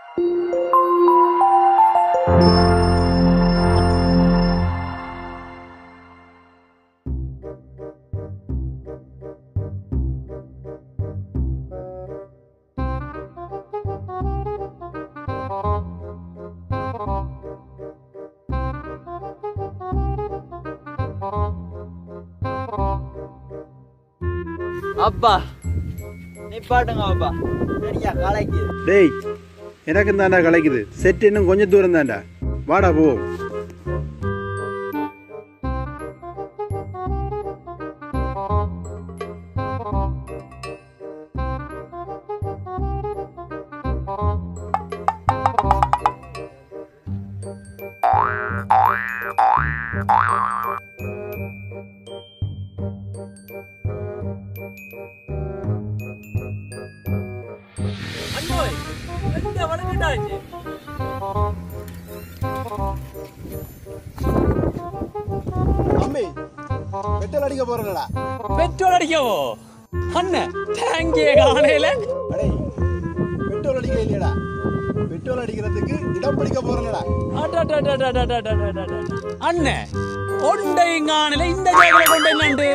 அப்பா நிப்பாட்டுங்க அப்பா சரியா கலைக்கு டேய் எனக்கு தாண்டா கலைக்குது செட் இன்னும் கொஞ்சம் தூரம் தாண்டா வாடா போ அண்ணோய் எங்க வணங்கிட்டாச்சு தம்பி பெட்ரோல் அடிக்க போறேன்டா பெட்ரோல் அடிக்கவோ அண்ணன் டேங்கிய காணையில அடே பெட்ரோல் அடிக்க இல்லையடா பெட்ரோல் அடிக்கிறதுக்கு இடம் பிடிக்க போறேன்டா அண்ணன் ஒண்டையும் காணையில இந்த ஜாகல கொண்டு என்னண்டு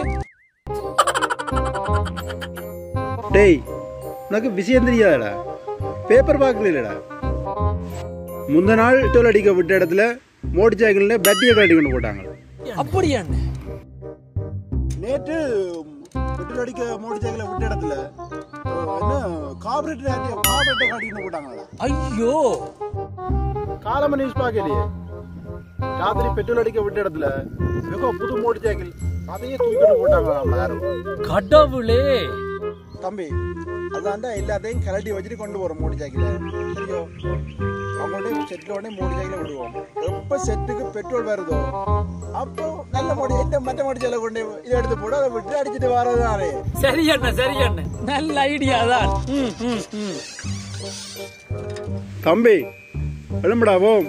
டேய் உனக்கு விஷயம் தெரியாதடா பேப்பர் பார்க்கலடா முந்த நாள் பெட்ரோல் அடிக்க விட்ட இடத்துல மோட்டர் சைக்கிள்ல பேட்டரியை கட்டி கொண்டு போட்டாங்க அப்படியா அண்ணன் நேற்று பெட்ரோல் அடிக்க மோட்டர் சைக்கிளை விட்ட இடத்துல என்ன கார்பரேட்டர் கார்பரேட்டர் காட்டி கொண்டு போட்டாங்களா ஐயோ காலம நியூஸ் பார்க்கலையே ராத்திரி பெட்ரோல் அடிக்க விட்ட இடத்துல மிக புது மோட்டர் சைக்கிள் அதையே தூக்கிட்டு போட்டாங்க நம்ம யாரும் கடவுளே தம்பி அதாண்டா எல்லாத்தையும் கலட்டி வச்சுட்டு கொண்டு போறோம் மோட்டர் சைக்கிள சரியோ அவங்கள்ட்ட செட்டில் உடனே மோட்டர் சைக்கிளை விடுவோம் எப்போ செட்டுக்கு பெட்ரோல் வருதோ அப்போ நல்ல மோடி எந்த மற்ற மோட்டர் சைக்கிளை கொண்டு இதை எடுத்து போட அதை விட்டு அடிச்சுட்டு வரதுதானே சரி அண்ணன் சரி அண்ணன் நல்ல ஐடியா தான் ம், ம், ம். தம்பி எழும்புடா போம்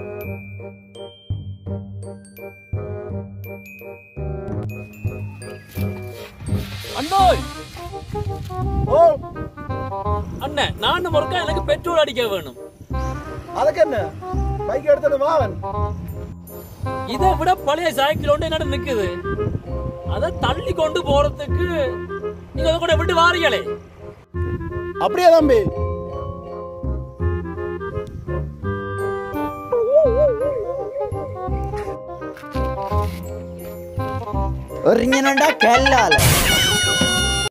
அண்ணோய் ஓ அண்ணன் நானும் ஒருக்கா எனக்கு பெட்ரோல் அடிக்க வேணும் அதுக்கு என்ன பைக் எடுத்துட்டு வாவன் இதை விட பழைய சைக்கிள் ஒன்று என்னோட நிக்குது அதை தள்ளி கொண்டு போறதுக்கு நீங்க அதை கூட விட்டு வாரீங்களே அப்படியே தம்பி ஒரு இங்கனண்டா கல்லால